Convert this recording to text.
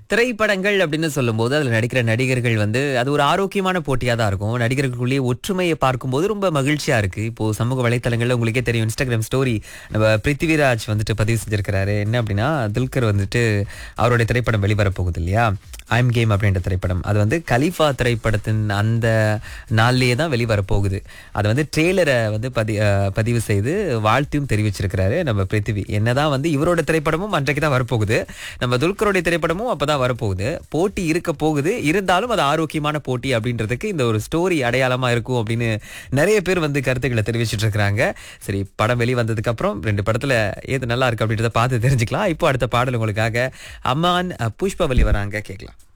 திரைப்படங்கள் அப்படின்னு சொல்லும்போது அதுல நடிக்கிற நடிகர்கள் வந்து அது ஒரு ஆரோக்கியமான போட்டியா தான் இருக்கும் நடிகர்களுக்குள்ளேயே ஒற்றுமையை பார்க்கும்போது ரொம்ப மகிழ்ச்சியா இருக்கு இப்போ சமூக வலைத்தளங்கள்ல உங்களுக்கே தெரியும் இன்ஸ்டாகிராம் ஸ்டோரி நம்ம பிருத்திவிராஜ் வந்துட்டு பதிவு செஞ்சிருக்கிறாரு என்ன அப்படின்னா துல்கர் வந்துட்டு அவருடைய திரைப்படம் வெளிவர போகுது இல்லையா ஐம் கேம் அப்படின்ற திரைப்படம் அது வந்து கலிஃபா திரைப்படத்தின் அந்த நாள்லயே தான் வெளிவர போகுது அது வந்து ட்ரெய்லரை வந்து பதி அஹ் பதிவு செய்து வாழ்த்தையும் தெரிவிச்சிருக்கிறாரு நம்ம பிருத்திவி என்னதான் வந்து இவரோட திரைப்படமும் அன்றைக்கு தான் வரப்போகுது நம்ம துல்கருடைய திரைப்படமும் அப்பதான் வரப்போகுது போட்டி இருக்க போகுது இருந்தாலும் அது ஆரோக்கியமான போட்டி அப்படின்றதுக்கு இந்த ஒரு ஸ்டோரி அடையாளமா இருக்கும் அப்படின்னு நிறைய பேர் வந்து கருத்துக்களை தெரிவிச்சிட்டு இருக்கிறாங்க சரி படம் வெளி வந்ததுக்கு அப்புறம் ரெண்டு படத்துல ஏது நல்லா இருக்கு அப்படின்றத பார்த்து தெரிஞ்சுக்கலாம் இப்போ அடுத்த பாடல் உங்களுக்காக அம்மான் அஹ், புஷ்பவல்லி வராங்க கேட்கலாம்